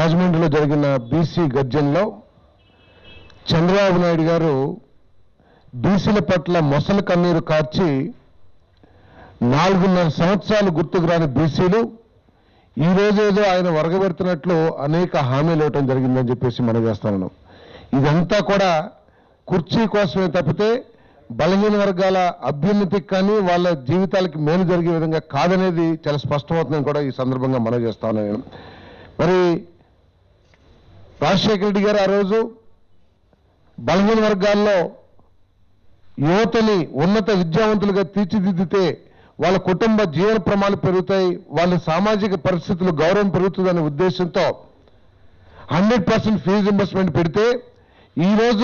రాజమండ్రిలో జరిగిన బీసీ గర్జనలో చంద్రబాబు నాయుడు గారు బీసీల పట్ల మొసలు కన్నీరు కార్చి నాలుగున్నర సంవత్సరాలు గుర్తుకు రాని బీసీలు ఈ రోజు ఏదో ఆయన వరగబెడుతున్నట్లు అనేక హామీలు ఇవ్వటం జరిగిందని చెప్పేసి మనం చేస్తాను ఇదంతా కూడా కుర్చీ కోసమే తప్పితే బలహీన వర్గాల అభ్యున్నతికి కానీ వాళ్ళ జీవితాలకి మేలు జరిగే విధంగా కాదనేది చాలా స్పష్టమవుతుందని కూడా ఈ సందర్భంగా మనం చేస్తాను నేను మరి రాజశేఖర రెడ్డి గారు ఆ రోజు బలహీన వర్గాల్లో యువతని ఉన్నత విద్యావంతులుగా తీర్చిదిద్దితే వాళ్ళ కుటుంబ జీవన ప్రమాణాలు పెరుగుతాయి వాళ్ళ సామాజిక పరిస్థితులు గౌరవం పెరుగుతుందనే ఉద్దేశంతో హండ్రెడ్ పర్సెంట్ ఫీజు రింబర్స్మెంట్ పెడితే ఈరోజు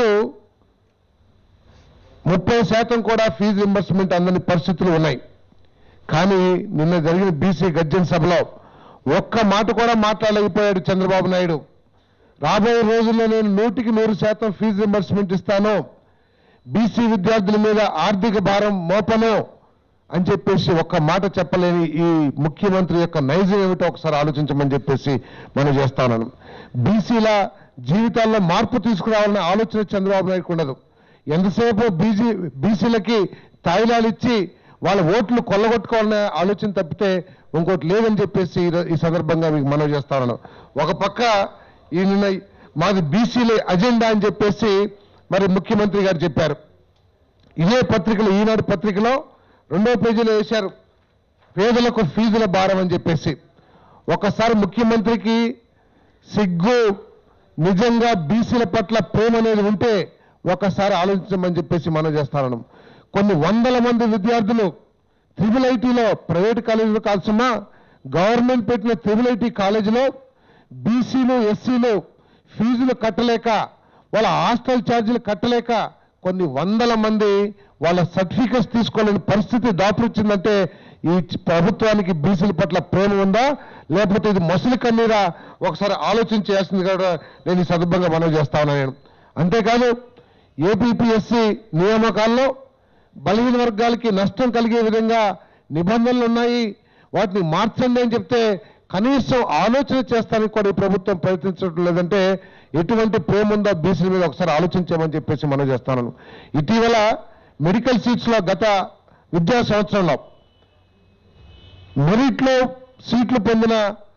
ముప్పై శాతం కూడా ఫీజు రింబర్స్మెంట్ అందని పరిస్థితులు ఉన్నాయి కానీ నిన్న జరిగిన బీసీ గర్జన సభలో ఒక్క మాట కూడా మాట్లాడలేకపోయాడు చంద్రబాబు నాయుడు రాబోయే రోజుల్లో నేను నూటికి నూరు శాతం ఫీజు రింబర్స్మెంట్ ఇస్తాను బీసీ విద్యార్థుల మీద ఆర్థిక భారం మోపను అని చెప్పేసి ఒక్క మాట చెప్పలేని ఈ ముఖ్యమంత్రి యొక్క నైజం ఏమిటో ఒకసారి ఆలోచించమని చెప్పేసి మనం చేస్తాను బీసీల జీవితాల్లో మార్పు తీసుకురావాలనే ఆలోచన చంద్రబాబు నాయుడుకు ఉండదు ఎంతసేపు బీజీ బీసీలకి తాయిలాలు ఇచ్చి వాళ్ళ ఓట్లు కొల్లగొట్టుకోవాలనే ఆలోచన తప్పితే ఇంకోటి లేదని చెప్పేసి ఈ రో- ఈ సందర్భంగా మీకు మనవి చేస్తాను ఒక పక్క ఈ నిన్న మాది బీసీల అజెండా అని చెప్పేసి మరి ముఖ్యమంత్రి గారు చెప్పారు ఇదే పత్రికలో ఈనాడు పత్రికలో రెండో పేజీలో వేశారు పేదలకు ఫీజుల భారం అని చెప్పేసి ఒకసారి ముఖ్యమంత్రికి సిగ్గు నిజంగా బీసీల పట్ల ప్రేమ అనేది ఉంటే ఒకసారి ఆలోచించమని చెప్పేసి మనం చేస్తాను కొన్ని వందల మంది విద్యార్థులు త్రిబుల్ ఐటీలో ప్రైవేట్ కాలేజీలో కాల్సిన గవర్నమెంట్ పెట్టిన త్రిబుల్ ఐటీ కాలేజీలో బీసీలు ఎస్సీలు ఫీజులు కట్టలేక వాళ్ళ హాస్టల్ ఛార్జీలు కట్టలేక కొన్ని వందల మంది వాళ్ళ సర్టిఫికెట్స్ తీసుకోలేని పరిస్థితి దాపురిచ్చిందంటే ఈ చ- ప్రభుత్వానికి బీసీల పట్ల ప్రేమ ఉందా లేకపోతే ఇది మసలి కన్నీరా ఒకసారి ఆలోచించేయాల్సింది కూడా నేను ఈ సందర్భంగా మనవి చేస్తా ఉన్నాను నేను అంతేకాదు ఏపీపీఎస్సీ నియామకాల్లో బలహీన వర్గాలకి నష్టం కలిగే విధంగా నిబంధనలు ఉన్నాయి వాటిని మార్చండి అని చెప్తే కనీసం ఆలోచన చేస్తానికి కూడా ఈ ప్రభుత్వం ప్రయత్నించడం లేదంటే ఎటువంటి ప్రేమ ఉందో బీసీల మీద ఒకసారి ఆలోచించామని చెప్పేసి మనం చేస్తాను ఇటీవల మెడికల్ సీట్స్ లో గత విద్యా సంవత్సరంలో మెరిట్లో సీట్లు పొందిన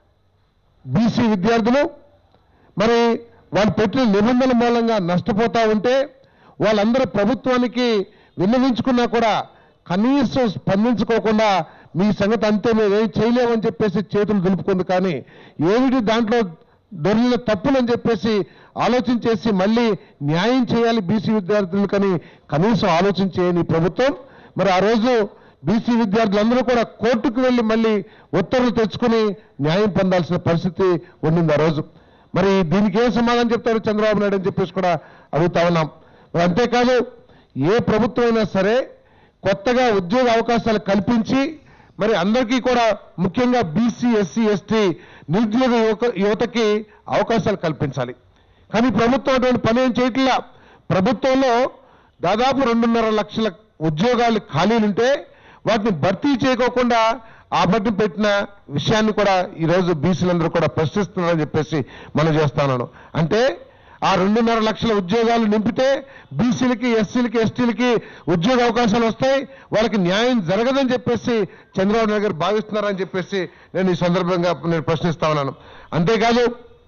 బీసీ విద్యార్థులు మరి వాళ్ళు పెట్టిన నిబంధనల మూలంగా నష్టపోతా ఉంటే వాళ్ళందరూ ప్రభుత్వానికి విన్నవించుకున్నా కూడా కనీసం స్పందించుకోకుండా మీ సంగతి అంతే మేము ఏం చేయలేమని చెప్పేసి చేతులు దులుపుకుంది కానీ ఏమిటి దాంట్లో దొరికిన తప్పులని చెప్పేసి ఆలోచించేసి మళ్ళీ న్యాయం చేయాలి బీసీ విద్యార్థులు కానీ కనీసం ఆలోచన చేయని ప్రభుత్వం మరి ఆ రోజు బీసీ విద్యార్థులందరూ కూడా కోర్టుకు వెళ్లి మళ్ళీ ఉత్తర్వులు తెచ్చుకుని న్యాయం పొందాల్సిన పరిస్థితి ఉండింది ఆ రోజు మరి దీనికి ఏం సమాధానం చెప్తారు చంద్రబాబు నాయుడు అని చెప్పేసి కూడా అడుగుతా ఉన్నాం మరి అంతేకాదు ఏ ప్రభుత్వం అయినా సరే కొత్తగా ఉద్యోగ అవకాశాలు కల్పించి మరి అందరికీ కూడా ముఖ్యంగా బీసీ ఎస్సీ ఎస్టీ నిరుద్యోగ యువక యువతకి అవకాశాలు కల్పించాలి కానీ ప్రభుత్వం అటువంటి పని ఏం చేయట్లా ప్రభుత్వంలో దాదాపు రెండున్నర లక్షల ఉద్యోగాలు ఖాళీలుంటే వాటిని భర్తీ చేయకోకుండా ఆ బట్టి పెట్టిన విషయాన్ని కూడా ఈరోజు బీసీలందరూ కూడా ప్రశ్నిస్తున్నారని చెప్పేసి మనం చేస్తాను అంటే ఆ రెండున్నర లక్షల ఉద్యోగాలు నింపితే బీసీలకి ఎస్సీలకి ఎస్టీలకి ఉద్యోగ అవకాశాలు వస్తాయి వాళ్ళకి న్యాయం జరగదని చెప్పేసి చంద్రబాబు నాయుడు గారు భావిస్తున్నారని చెప్పేసి నేను ఈ సందర్భంగా నేను ప్రశ్నిస్తా ఉన్నాను అంతేకాదు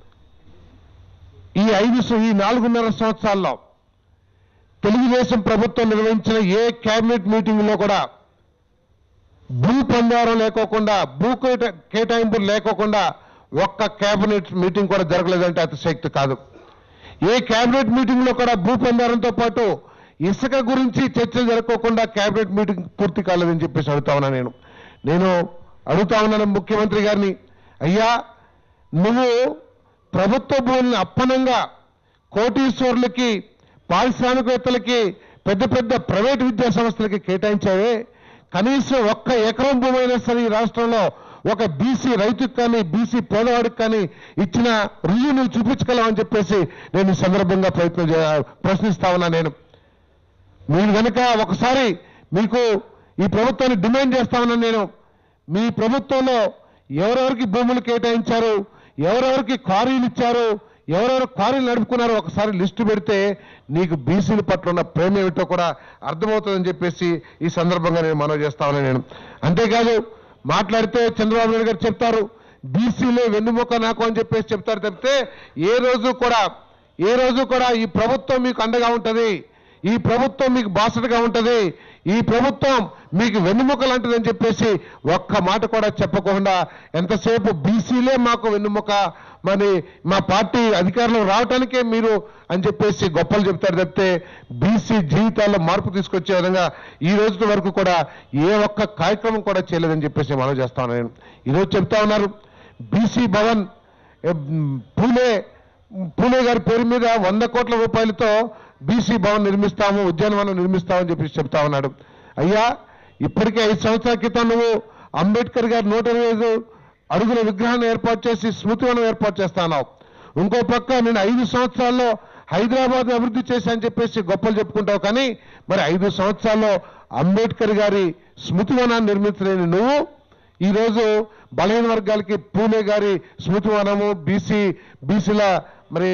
ఈ ఐదు సం- ఈ నాలుగున్నర సంవత్సరాల్లో తెలుగుదేశం ప్రభుత్వం నిర్వహించిన ఏ కేబినెట్ మీటింగ్ లో కూడా భూ పందారం లేకోకుండా భూ కేట- కేటాయింపులు లేకోకుండా ఒక్క కేబినెట్ మీటింగ్ కూడా జరగలేదంటే అతిశక్తి కాదు ఏ కేబినెట్ మీటింగ్ లో కూడా భూ పందారంతో పాటు ఇసుక గురించి చర్చలు జరగకోకుండా కేబినెట్ మీటింగ్ పూర్తి కాలేదని చెప్పేసి అడుగుతా ఉన్నా నేను నేను అడుగుతా ఉన్నాను ముఖ్యమంత్రి గారిని అయ్యా నువ్వు ప్రభుత్వ భూముల్ని అప్పనంగా కోటీశ్వరులకి పారిశ్రామికవేత్తలకి పెద్ద పెద్ద ప్రైవేట్ విద్యా సంస్థలకి కేటాయించావే కనీసం ఒక్క ఎకరం భూమి అయినా సరే ఈ రాష్ట్రంలో ఒక బీసీ రైతుకు కానీ బీసీ పేదవాడికి కానీ ఇచ్చిన రుజువు నువ్వు చూపించగలవని చెప్పేసి నేను ఈ సందర్భంగా ప్రయత్నం చే- ప్రశ్నిస్తా ఉన్నా నేను మీరు కనుక ఒకసారి మీకు ఈ ప్రభుత్వాన్ని డిమాండ్ చేస్తా ఉన్నాను నేను మీ ప్రభుత్వంలో ఎవరెవరికి భూములు కేటాయించారు ఎవరెవరికి క్వారీలు ఇచ్చారు ఎవరెవరు క్వారీలు నడుపుకున్నారో ఒకసారి లిస్టు పెడితే నీకు బీసీల పట్ల ఉన్న ప్రేమ ఏమిటో కూడా అర్థమవుతుందని చెప్పేసి ఈ సందర్భంగా నేను మనవి చేస్తామని నేను అంతేకాదు మాట్లాడితే చంద్రబాబు నాయుడు గారు చెప్తారు బీసీలే వెన్నుముక నాకు అని చెప్పేసి చెప్తారు తప్పితే ఏ రోజు కూడా ఏ రోజు కూడా ఈ ప్రభుత్వం మీకు అండగా ఉంటది ఈ ప్రభుత్వం మీకు బాసటగా ఉంటది ఈ ప్రభుత్వం మీకు వెన్నుముక లాంటిదని చెప్పేసి ఒక్క మాట కూడా చెప్పకుండా ఎంతసేపు బీసీలే మాకు వెన్నుముక మరి మా పార్టీ అధికారంలో రావటానికే మీరు అని చెప్పేసి గొప్పలు చెప్తారు తప్పితే బీసీ జీవితాల్లో మార్పు తీసుకొచ్చే విధంగా ఈ రోజు వరకు కూడా ఏ ఒక్క కార్యక్రమం కూడా చేయలేదని చెప్పేసి మనం చేస్తా ఉన్నాను ఈరోజు చెప్తా ఉన్నారు బీసీ భవన్ ఏ, మ్, పూలే పూలే గారి పేరు మీద వంద కోట్ల రూపాయలతో బీసీ భవన్ నిర్మిస్తాము ఉద్యానవనం నిర్మిస్తామని చెప్పి చెప్తా ఉన్నాడు అయ్యా ఇప్పటికే ఐదు సంవత్సరాల క్రితం నువ్వు అంబేద్కర్ గారి నూట ఇరవై ఐదు అడుగుల విగ్రహాన్ని ఏర్పాటు చేసి స్మృతివనం ఏర్పాటు చేస్తాన్నావు ఇంకో పక్క నేను ఐదు సంవత్సరాల్లో హైదరాబాద్ అభివృద్ధి చేశానని చెప్పేసి గొప్పలు చెప్పుకుంటావు కానీ మరి ఐదు సంవత్సరాల్లో అంబేద్కర్ గారి స్మృతివనాన్ని నిర్మించలేని నువ్వు ఈ రోజు బలహీన వర్గాలకి పూలే గారి స్మృతివనము బీసీ బీసీల మరి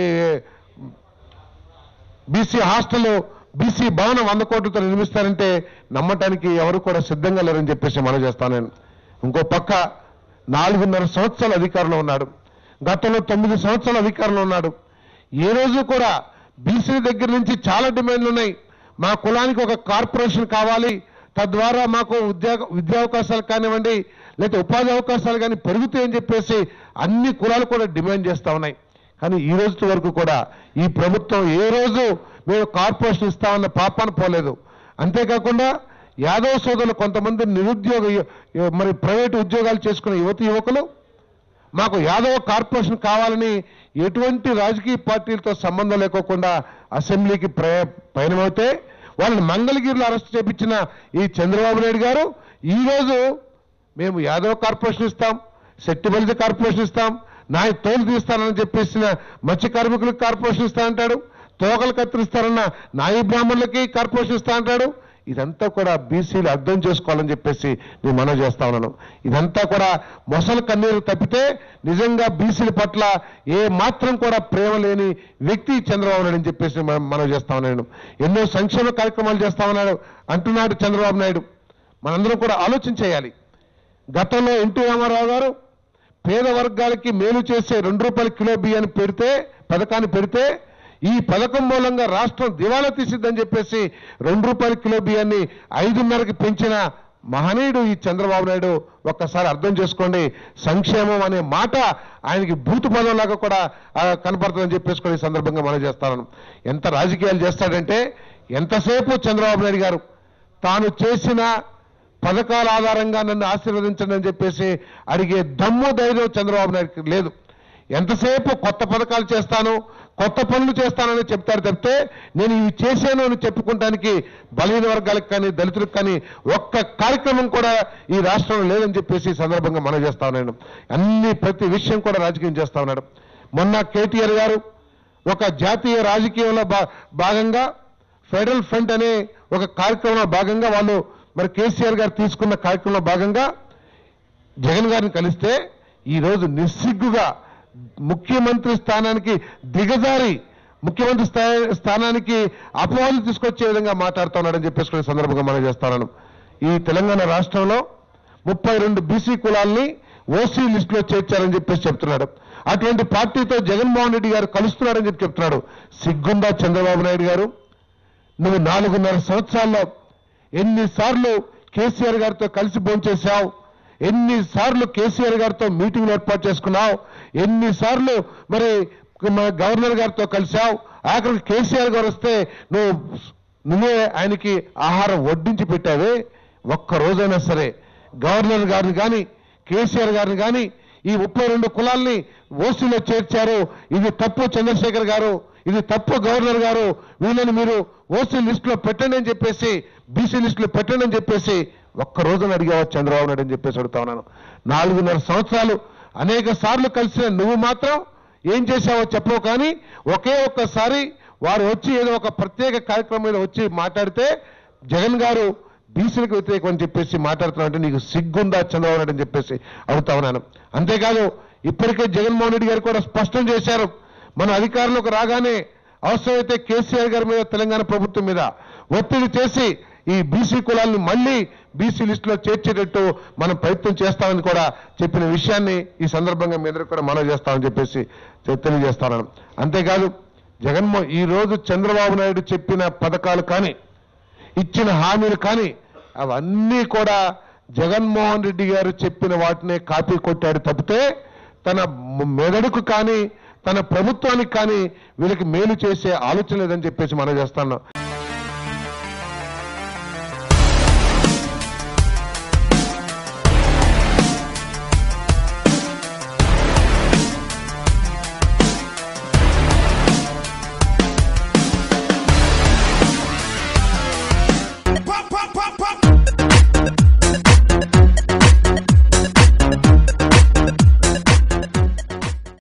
బీసీ హాస్టల్ బీసీ భవనం వంద కోట్లతో నిర్మిస్తారంటే నమ్మటానికి ఎవరు కూడా సిద్ధంగా లేరని చెప్పేసి మనం చేస్తాను నేను ఇంకో పక్క నాలుగున్నర సంవత్సరాలు అధికారంలో ఉన్నాడు గతంలో తొమ్మిది సంవత్సరాలు అధికారంలో ఉన్నాడు ఏ రోజు కూడా బీసీ దగ్గర నుంచి చాలా డిమాండ్లు ఉన్నాయి మా కులానికి ఒక కార్పొరేషన్ కావాలి తద్వారా మాకు ఉద్యోగ విద్యావకాశాలు కానివ్వండి లేదా ఉపాధి అవకాశాలు కానీ పెరుగుతాయని చెప్పేసి అన్ని కులాలు కూడా డిమాండ్ చేస్తా ఉన్నాయి కానీ ఈ రోజు వరకు కూడా ఈ ప్రభుత్వం ఏ రోజు మేము కార్పొరేషన్ ఇస్తామన్న పాపాన పోలేదు అంతేకాకుండా యాదవ్ సోదరులు కొంతమంది నిరుద్యోగ యు- మరి ప్రైవేటు ఉద్యోగాలు చేసుకునే యువతి యువకులు మాకు యాదవ కార్పొరేషన్ కావాలని ఎటువంటి రాజకీయ పార్టీలతో సంబంధం లేకోకుండా అసెంబ్లీకి ప్ర పయనమైతే వాళ్ళని మంగళగిరిలో అరెస్ట్ చేపించిన ఈ చంద్రబాబు నాయుడు గారు ఈ రోజు మేము యాదవ కార్పొరేషన్ ఇస్తాం శెట్టి బలిజ కార్పొరేషన్ ఇస్తాం నాయ తోలు తీస్తానని చెప్పేసిన మత్స్య కార్మికులకు కార్పొరేషన్ ఇస్తా అంటాడు తోకలు కత్తిరిస్తారన్న నాయి బ్రాహ్మణులకి కార్పొరేషన్ ఇస్తా అంటాడు ఇదంతా కూడా బీసీలు అర్థం చేసుకోవాలని చెప్పేసి నేను మనవి చేస్తా ఉన్నాను ఇదంతా కూడా మొసలు కన్నీరు తప్పితే నిజంగా బీసీల పట్ల ఏ మాత్రం కూడా ప్రేమ లేని వ్యక్తి చంద్రబాబు నాయుడు అని చెప్పేసి మనం మనవి చేస్తా ఉన్నాను ఎన్నో సంక్షేమ కార్యక్రమాలు చేస్తా ఉన్నాడు అంటున్నాడు చంద్రబాబు నాయుడు మనందరం కూడా ఆలోచన చేయాలి గతంలో ఎన్టీ రామారావు గారు పేద వర్గాలకి మేలు చేసే రెండు రూపాయల కిలో బియ్యాన్ని పెడితే పథకాన్ని పెడితే ఈ పథకం మూలంగా రాష్ట్రం దివాలా తీసిద్దని చెప్పేసి రెండు రూపాయల కిలో బియ్యాన్ని ఐదున్నరకి పెంచిన మహనీయుడు ఈ చంద్రబాబు నాయుడు ఒక్కసారి అర్థం చేసుకోండి సంక్షేమం అనే మాట ఆయనకి భూత పదంలాగా కూడా ఆ, కనపడుతుందని చెప్పేసి కూడా ఈ సందర్భంగా మనం చేస్తాను ఎంత రాజకీయాలు చేస్తాడంటే ఎంతసేపు చంద్రబాబు నాయుడు గారు తాను చేసిన పథకాల ఆధారంగా నన్ను ఆశీర్వదించండి అని చెప్పేసి అడిగే దమ్ము ధైర్యం చంద్రబాబు నాయుడుకి లేదు ఎంతసేపు కొత్త పథకాలు చేస్తాను కొత్త పనులు చేస్తానని చెప్తారు తప్పితే నేను ఇవి చేశాను అని చెప్పుకుంటానికి బలహీన వర్గాలకు కానీ దళితులకు కానీ ఒక్క కార్యక్రమం కూడా ఈ రాష్ట్రంలో లేదని చెప్పేసి ఈ సందర్భంగా మనం చేస్తా ఉన్నాను అన్ని ప్రతి విషయం కూడా రాజకీయం చేస్తా ఉన్నాడు మొన్న కేటీఆర్ గారు ఒక జాతీయ రాజకీయంలో భా- భాగంగా ఫెడరల్ ఫ్రంట్ అనే ఒక కార్యక్రమంలో భాగంగా వాళ్ళు మరి కేసీఆర్ గారు తీసుకున్న కార్యక్రమంలో భాగంగా జగన్ గారిని కలిస్తే ఈ రోజు నిస్సిగ్గుగా ముఖ్యమంత్రి స్థానానికి దిగజారి ముఖ్యమంత్రి స్థాయి స్థానానికి అపవాదు తీసుకొచ్చే విధంగా మాట్లాడుతున్నాడని చెప్పేసి కూడా ఈ సందర్భంగా మనం చేస్తున్నాను ఈ తెలంగాణ రాష్ట్రంలో ముప్పై రెండు బీసీ కులాల్ని ఓసీ లిస్టులో చేర్చారని చెప్పేసి చెప్తున్నాడు అటువంటి పార్టీతో జగన్మోహన్ రెడ్డి గారు కలుస్తున్నారని చెప్పి చెప్తున్నాడు సిగ్గుందా చంద్రబాబు నాయుడు గారు నువ్వు నాలుగున్నర సంవత్సరాల్లో ఎన్నిసార్లు కేసీఆర్ గారితో కలిసి భోంచేశావు ఎన్నిసార్లు కేసీఆర్ గారితో మీటింగ్లు ఏర్పాటు చేసుకున్నావు ఎన్నిసార్లు మరి మన గవర్నర్ గారితో కలిశావు ఆఖరికి కేసీఆర్ గారు వస్తే నువ్వు నువ్వే ఆయనకి ఆహారం వడ్డించి పెట్టావే ఒక్క రోజైనా సరే గవర్నర్ గారిని కానీ కేసీఆర్ గారిని కానీ ఈ ముప్పై రెండు కులాల్ని ఓసీలో చేర్చారు ఇది తప్పు చంద్రశేఖర్ గారు ఇది తప్పు గవర్నర్ గారు వీళ్ళని మీరు ఓసీ లిస్టులో పెట్టండి అని చెప్పేసి బీసీ లిస్టులో పెట్టండి అని చెప్పేసి ఒక్క రోజున అడిగావా చంద్రబాబు నాయుడు అని చెప్పేసి అడుగుతా ఉన్నాను నాలుగున్నర సంవత్సరాలు అనేక సార్లు కలిసిన నువ్వు మాత్రం ఏం చేశావో చెప్పవు కానీ ఒకే ఒక్కసారి వారు వచ్చి ఏదో ఒక ప్రత్యేక కార్యక్రమం మీద వచ్చి మాట్లాడితే జగన్ గారు బీసీలకు వ్యతిరేకం అని చెప్పేసి మాట్లాడుతున్నావు అంటే నీకు సిగ్గుందా చంద్రబాబు నాయుడు అని చెప్పేసి అడుగుతా ఉన్నాను అంతేకాదు ఇప్పటికే జగన్మోహన్ రెడ్డి గారు కూడా స్పష్టం చేశారు మన అధికారంలోకి రాగానే అవసరమైతే కేసీఆర్ గారి మీద తెలంగాణ ప్రభుత్వం మీద ఒత్తిడి చేసి ఈ బీసీ కులాలను మళ్ళీ బీసీ లిస్టులో చేర్చేటట్టు మనం ప్రయత్నం చేస్తామని కూడా చెప్పిన విషయాన్ని ఈ సందర్భంగా మీ అందరికీ కూడా మనవి చేస్తామని చెప్పేసి తె- తెలియజేస్తాను అంతేకాదు జగన్మో ఈ రోజు చంద్రబాబు నాయుడు చెప్పిన పథకాలు కానీ ఇచ్చిన హామీలు కానీ అవన్నీ కూడా జగన్మోహన్ రెడ్డి గారు చెప్పిన వాటినే కాపీ కొట్టాడు తప్పితే తన మ- మెదడుకు కానీ తన ప్రభుత్వానికి కానీ వీళ్ళకి మేలు చేసే ఆలోచన లేదని చెప్పేసి మనం చేస్తాను